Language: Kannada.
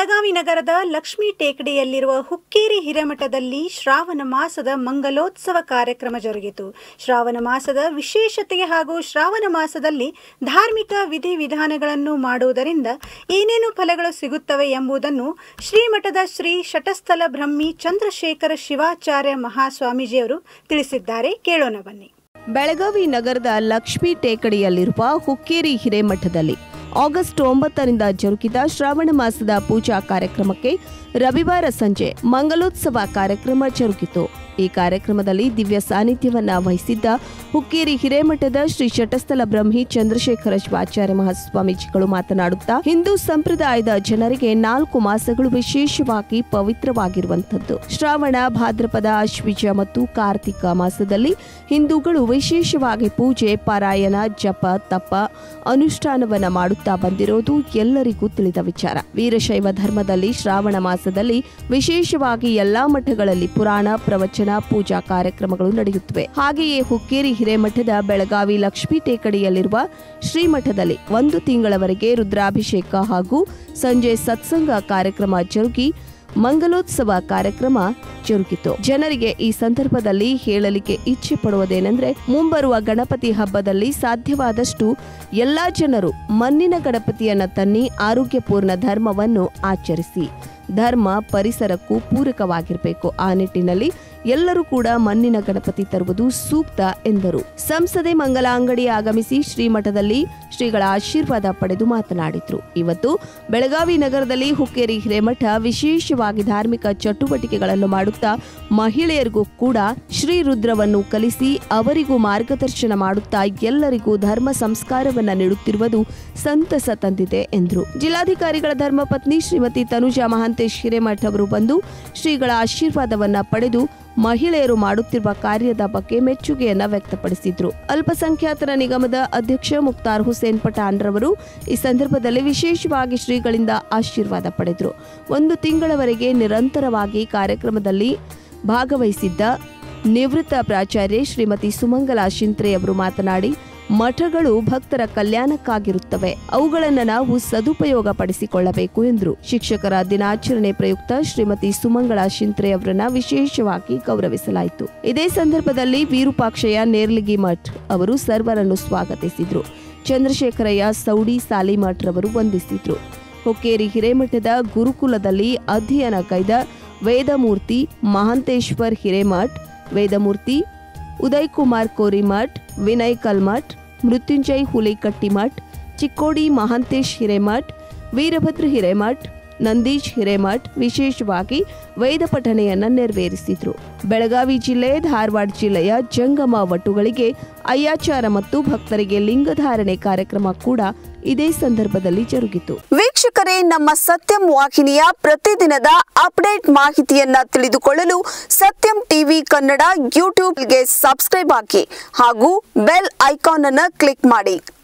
ಬೆಳಗಾವಿ ನಗರದ ಲಕ್ಷ್ಮೀ ಟೇಕಡಿಯಲ್ಲಿರುವ ಹುಕ್ಕೇರಿ ಹಿರೇಮಠದಲ್ಲಿ ಶ್ರಾವಣ ಮಾಸದ ಮಂಗಲೋತ್ಸವ ಕಾರ್ಯಕ್ರಮ ಜರುಗಿತು ಶ್ರಾವಣ ಮಾಸದ ವಿಶೇಷತೆ ಹಾಗೂ ಶ್ರಾವಣ ಮಾಸದಲ್ಲಿ ಧಾರ್ಮಿಕ ವಿಧಿವಿಧಾನಗಳನ್ನು ಮಾಡುವುದರಿಂದ ಏನೇನು ಫಲಗಳು ಸಿಗುತ್ತವೆ ಎಂಬುದನ್ನು ಶ್ರೀಮಠದ ಶ್ರೀ ಶಟಸ್ಥಲ ಬ್ರಹ್ಮಿ ಚಂದ್ರಶೇಖರ ಶಿವಾಚಾರ್ಯ ಮಹಾಸ್ವಾಮೀಜಿಯವರು ತಿಳಿಸಿದ್ದಾರೆ ಕೇಳೋಣ ಬನ್ನಿ ಬೆಳಗಾವಿ ನಗರದ ಲಕ್ಷ್ಮೀ ಟೇಕಡಿಯಲ್ಲಿರುವ ಹುಕ್ಕೇರಿ ಹಿರೇಮಠದಲ್ಲಿ ಆಗಸ್ಟ್ ಒಂಬತ್ತರಿಂದ ಜರುಗಿದ ಶ್ರಾವಣ ಮಾಸದ ಪೂಜಾ ಕಾರ್ಯಕ್ರಮಕ್ಕೆ ರವಿವಾರ ಸಂಜೆ ಮಂಗಲೋತ್ಸವ ಕಾರ್ಯಕ್ರಮ ಜರುಗಿತು ಈ ಕಾರ್ಯಕ್ರಮದಲ್ಲಿ ದಿವ್ಯ ಸಾನ್ನಿಧ್ಯವನ್ನ ವಹಿಸಿದ್ದ ಹುಕ್ಕೇರಿ ಹಿರೇಮಠದ ಶ್ರೀ ಶಟಸ್ಥಲ ಬ್ರಹ್ಮಿ ಚಂದ್ರಶೇಖರ ಶಿವಾಚಾರ್ಯ ಮಹಾಸ್ವಾಮೀಜಿಗಳು ಮಾತನಾಡುತ್ತಾ ಹಿಂದೂ ಸಂಪ್ರದಾಯದ ಜನರಿಗೆ ನಾಲ್ಕು ಮಾಸಗಳು ವಿಶೇಷವಾಗಿ ಪವಿತ್ರವಾಗಿರುವಂಥದ್ದು ಶ್ರಾವಣ ಭಾದ್ರಪದ ಅಶ್ವಿಜ ಮತ್ತು ಕಾರ್ತಿಕ ಮಾಸದಲ್ಲಿ ಹಿಂದೂಗಳು ವಿಶೇಷವಾಗಿ ಪೂಜೆ ಪಾರಾಯಣ ಜಪ ತಪ ಅನುಷ್ಠಾನವನ್ನ ಮಾಡುತ್ತಾ ಬಂದಿರೋದು ಎಲ್ಲರಿಗೂ ತಿಳಿದ ವಿಚಾರ ವೀರಶೈವ ಧರ್ಮದಲ್ಲಿ ಶ್ರಾವಣ ಮಾಸದಲ್ಲಿ ವಿಶೇಷವಾಗಿ ಎಲ್ಲಾ ಮಠಗಳಲ್ಲಿ ಪುರಾಣ ಪ್ರವಚನ ಪೂಜಾ ಕಾರ್ಯಕ್ರಮಗಳು ನಡೆಯುತ್ತವೆ ಹಾಗೆಯೇ ಹುಕ್ಕೇರಿ ಹಿರೇಮಠದ ಬೆಳಗಾವಿ ಲಕ್ಷ್ಮೀ ಟೇಕಡಿಯಲ್ಲಿರುವ ಶ್ರೀಮಠದಲ್ಲಿ ಒಂದು ತಿಂಗಳವರೆಗೆ ರುದ್ರಾಭಿಷೇಕ ಹಾಗೂ ಸಂಜೆ ಸತ್ಸಂಗ ಕಾರ್ಯಕ್ರಮ ಜರುಗಿ ಮಂಗಲೋತ್ಸವ ಕಾರ್ಯಕ್ರಮ ಜರುಗಿತು ಜನರಿಗೆ ಈ ಸಂದರ್ಭದಲ್ಲಿ ಹೇಳಲಿಕ್ಕೆ ಇಚ್ಛೆ ಪಡುವುದೇನೆಂದ್ರೆ ಮುಂಬರುವ ಗಣಪತಿ ಹಬ್ಬದಲ್ಲಿ ಸಾಧ್ಯವಾದಷ್ಟು ಎಲ್ಲಾ ಜನರು ಮಣ್ಣಿನ ಗಣಪತಿಯನ್ನ ತನ್ನಿ ಆರೋಗ್ಯಪೂರ್ಣ ಧರ್ಮವನ್ನು ಆಚರಿಸಿ ಧರ್ಮ ಪರಿಸರಕ್ಕೂ ಪೂರಕವಾಗಿರಬೇಕು ಆ ನಿಟ್ಟಿನಲ್ಲಿ ಎಲ್ಲರೂ ಕೂಡ ಮಣ್ಣಿನ ಗಣಪತಿ ತರುವುದು ಸೂಕ್ತ ಎಂದರು ಸಂಸದೆ ಮಂಗಲಾಂಗಡಿ ಆಗಮಿಸಿ ಶ್ರೀಮಠದಲ್ಲಿ ಶ್ರೀಗಳ ಆಶೀರ್ವಾದ ಪಡೆದು ಮಾತನಾಡಿದ್ರು ಇವತ್ತು ಬೆಳಗಾವಿ ನಗರದಲ್ಲಿ ಹುಕ್ಕೇರಿ ಹಿರೇಮಠ ವಿಶೇಷವಾಗಿ ಧಾರ್ಮಿಕ ಚಟುವಟಿಕೆಗಳನ್ನು ಮಾಡುತ್ತಾ ಮಹಿಳೆಯರಿಗೂ ಕೂಡ ಶ್ರೀ ರುದ್ರವನ್ನು ಕಲಿಸಿ ಅವರಿಗೂ ಮಾರ್ಗದರ್ಶನ ಮಾಡುತ್ತಾ ಎಲ್ಲರಿಗೂ ಧರ್ಮ ಸಂಸ್ಕಾರವನ್ನ ನೀಡುತ್ತಿರುವುದು ಸಂತಸ ತಂದಿದೆ ಎಂದರು ಜಿಲ್ಲಾಧಿಕಾರಿಗಳ ಧರ್ಮಪತ್ನಿ ಶ್ರೀಮತಿ ತನುಜಾ ಮಹಾಂತೇಶ್ ಹಿರೇಮಠ್ ಅವರು ಬಂದು ಶ್ರೀಗಳ ಆಶೀರ್ವಾದವನ್ನ ಪಡೆದು ಮಹಿಳೆಯರು ಮಾಡುತ್ತಿರುವ ಕಾರ್ಯದ ಬಗ್ಗೆ ಮೆಚ್ಚುಗೆಯನ್ನ ವ್ಯಕ್ತಪಡಿಸಿದ್ರು ಅಲ್ಪಸಂಖ್ಯಾತರ ನಿಗಮದ ಅಧ್ಯಕ್ಷ ಮುಕ್ತಾರ್ ಹುಸೇನ್ ಪಠಾಣ್ ರವರು ಈ ಸಂದರ್ಭದಲ್ಲಿ ವಿಶೇಷವಾಗಿ ಶ್ರೀಗಳಿಂದ ಆಶೀರ್ವಾದ ಪಡೆದರು ಒಂದು ತಿಂಗಳವರೆಗೆ ನಿರಂತರವಾಗಿ ಕಾರ್ಯಕ್ರಮದಲ್ಲಿ ಭಾಗವಹಿಸಿದ್ದ ನಿವೃತ್ತ ಪ್ರಾಚಾರ್ಯೆ ಶ್ರೀಮತಿ ಸುಮಂಗಲಾ ಶಿಂತ್ರೆ ಅವರು ಮಾತನಾಡಿ ಮಠಗಳು ಭಕ್ತರ ಕಲ್ಯಾಣಕ್ಕಾಗಿರುತ್ತವೆ ಅವುಗಳನ್ನು ನಾವು ಸದುಪಯೋಗ ಪಡಿಸಿಕೊಳ್ಳಬೇಕು ಎಂದರು ಶಿಕ್ಷಕರ ದಿನಾಚರಣೆ ಪ್ರಯುಕ್ತ ಶ್ರೀಮತಿ ಸುಮಂಗಳಾ ಶಿಂತ್ರೆ ಅವರನ್ನ ವಿಶೇಷವಾಗಿ ಗೌರವಿಸಲಾಯಿತು ಇದೇ ಸಂದರ್ಭದಲ್ಲಿ ವಿರೂಪಾಕ್ಷಯ್ಯ ನೇರ್ಲಿಗಿ ಮಠ್ ಅವರು ಸರ್ವರನ್ನು ಸ್ವಾಗತಿಸಿದ್ರು ಚಂದ್ರಶೇಖರಯ್ಯ ಸೌಡಿ ಸಾಲಿಮಠ್ ರವರು ವಂದಿಸಿದ್ರು ಹುಕ್ಕೇರಿ ಹಿರೇಮಠದ ಗುರುಕುಲದಲ್ಲಿ ಅಧ್ಯಯನ ಕೈದ ವೇದಮೂರ್ತಿ ಮಹಾಂತೇಶ್ವರ್ ಹಿರೇಮಠ್ ವೇದಮೂರ್ತಿ ಉದಯ್ ಕುಮಾರ್ ಕೋರಿಮಠ್ ವಿನಯ್ ಕಲ್ಮಠ್ ಮೃತ್ಯುಂಜಯ್ ಹುಲಿಕಟ್ಟಿಮಠ್ ಚಿಕ್ಕೋಡಿ ಮಹಾಂತೇಶ್ ಹಿರೇಮಠ್ ವೀರಭದ್ರ ಹಿರೇಮಠ್ ನಂದೀಶ್ ಹಿರೇಮಠ್ ವಿಶೇಷವಾಗಿ ವೇದ ಪಠಣೆಯನ್ನ ನೆರವೇರಿಸಿದ್ರು ಬೆಳಗಾವಿ ಜಿಲ್ಲೆ ಧಾರವಾಡ ಜಿಲ್ಲೆಯ ಜಂಗಮ ವಟುಗಳಿಗೆ ಅಯ್ಯಾಚಾರ ಮತ್ತು ಭಕ್ತರಿಗೆ ಲಿಂಗಧಾರಣೆ ಕಾರ್ಯಕ್ರಮ ಕೂಡ ಇದೇ ಸಂದರ್ಭದಲ್ಲಿ ಜರುಗಿತು ವೀಕ್ಷಕರೇ ನಮ್ಮ ಸತ್ಯಂ ವಾಹಿನಿಯ ಪ್ರತಿದಿನದ ಅಪ್ಡೇಟ್ ಮಾಹಿತಿಯನ್ನ ತಿಳಿದುಕೊಳ್ಳಲು ಸತ್ಯಂ ಟಿವಿ ಕನ್ನಡ ಯೂಟ್ಯೂಬ್ಗೆ ಸಬ್ಸ್ಕ್ರೈಬ್ ಹಾಕಿ ಹಾಗೂ ಬೆಲ್ ಐಕಾನ್ ಅನ್ನು ಕ್ಲಿಕ್ ಮಾಡಿ